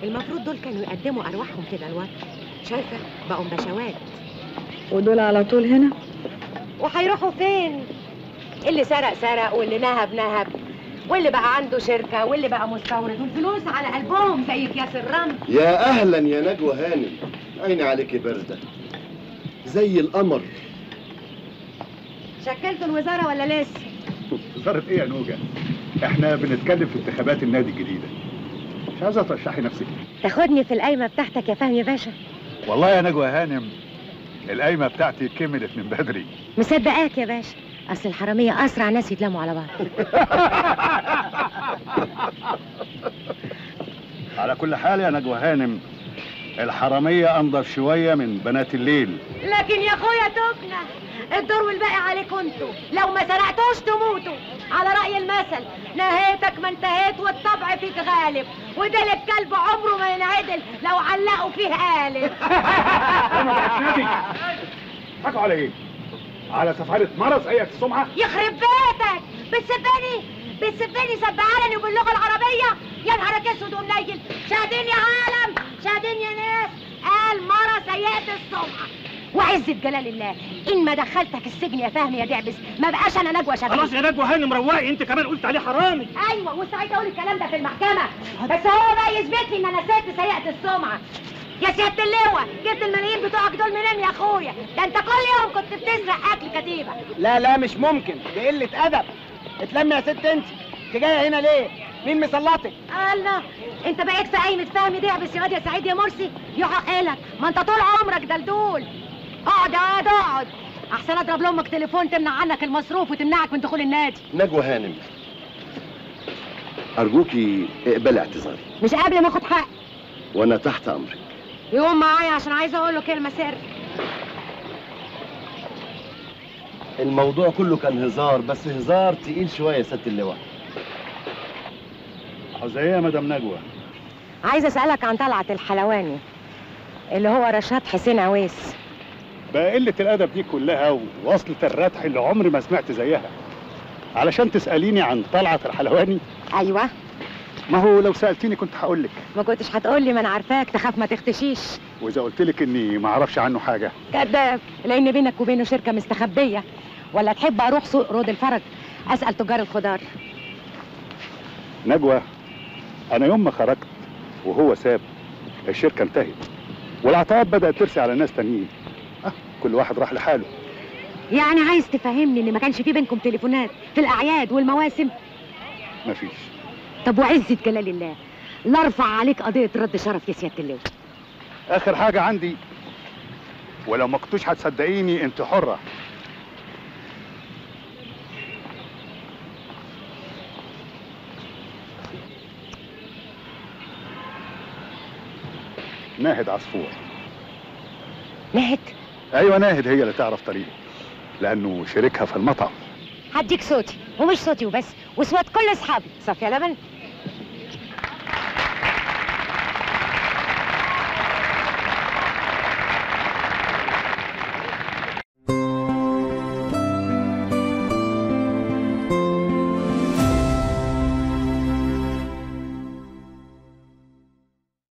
المفروض دول كانوا يقدموا ارواحهم كده الوقت شايفه بقوا بشوات ودول على طول هنا وهيروحوا فين اللي سرق سرق واللي نهب نهب واللي بقى عنده شركه واللي بقى مستورد والفلوس على قلبهم زي اكياس الرمل يا اهلا يا نجوى هانم عيني عليكي برده زي القمر شكلتوا الوزاره ولا لسه وزارة ايه يا نوجة؟ احنا بنتكلم في انتخابات النادي الجديدة. مش عايزة ترشحي نفسك تاخدني في القايمه بتاعتك يا فهمي باشا والله يا نجوى هانم القايمة بتاعتي كملت من بدري. مصدقاك يا باشا اصل الحراميه اسرع ناس يتلموا على بعض على كل حال يا نجوى هانم الحرامية أنضف شوية من بنات الليل. لكن يا اخويا تبنى الدور والباقي عليكم انتوا لو ما سرقتوش تموتوا على رأي المثل نهيتك ما انتهيت والطبع فيك غالب وديل الكلب عمره ما ينعدل لو علقوا فيه قالب حكوا على ايه؟ على سفارة مرض هيئة السمعة؟ يخرب بيتك بتسبني بتسبني سب علني وباللغة العربية يا نهارك اسود ومنيل شاهدين يا عالم شاهدين يا ناس قال مرة سيئة السمعة وعزة جلال الله إن ما دخلتك السجن يا فهمي يا دعبس ما بقاش أنا نجوى شغال خلاص يا نجوى هانم روقي انت كمان قلت عليه حرامي ايوه مستعد اقول الكلام ده في المحكمه بس هو بقى يثبت لي ان انا ست سيئه السمعه يا سياده اللواء جبت الملايين بتوعك دول منين يا اخويا ده انت كل يوم كنت بتسرق اكل كتيبه لا لا مش ممكن دي قلة أدب اتلمي يا ست انت انت جاية هنا ليه؟ مين مسلطك؟ الله انت بقيت في قايمه فهمي دعبس يا واد يا سعيد يا مرسي يحق لك ما انت طول عمرك دلدول اقعد يا واد اقعد احسن اضرب لامك تليفون تمنع عنك المصروف وتمنعك من دخول النادي نجوى هانم ارجوكي اقبلي اعتذاري مش قبل ما اخد حق وانا تحت امرك يقوم معايا عشان عايزه اقول له كلمه سر الموضوع كله كان هزار بس هزار تقيل شويه يا سياده اللواء عاوزة ايه يا مدام نجوى؟ عايزه اسالك عن طلعت الحلواني اللي هو رشاد حسين عويس بقى قلة الأدب دي كلها ووصلة الردح اللي عمري ما سمعت زيها. علشان تسأليني عن طلعت الحلواني ايوه ما هو لو سألتيني كنت هقول لك ما كنتش هتقول لي ما انا عارفاك تخاف ما تختشيش وإذا قلت لك إني ما أعرفش عنه حاجة كذاب لان بينك وبينه شركه مستخبيه ولا تحب اروح سوق رود الفرج اسال تجار الخضار نجوى أنا يوم ما خرجت وهو ساب الشركة انتهت والعطاءات بدأت ترسي على ناس تانيين آه كل واحد راح لحاله يعني عايز تفهمني ان ما كانش في بينكم تليفونات في الاعياد والمواسم مفيش طب وعزه جلال الله لا ارفع عليك قضيه رد شرف يا سياده اللواء آخر حاجة عندي ولو ما كنتوش هتصدقيني أنت حرة ناهد عصفور نهد ايوه ناهد هي اللي تعرف طريقه لانه شريكها في المطعم هديك صوتي ومش صوتي وبس وصوت كل اصحابي صافيه لبن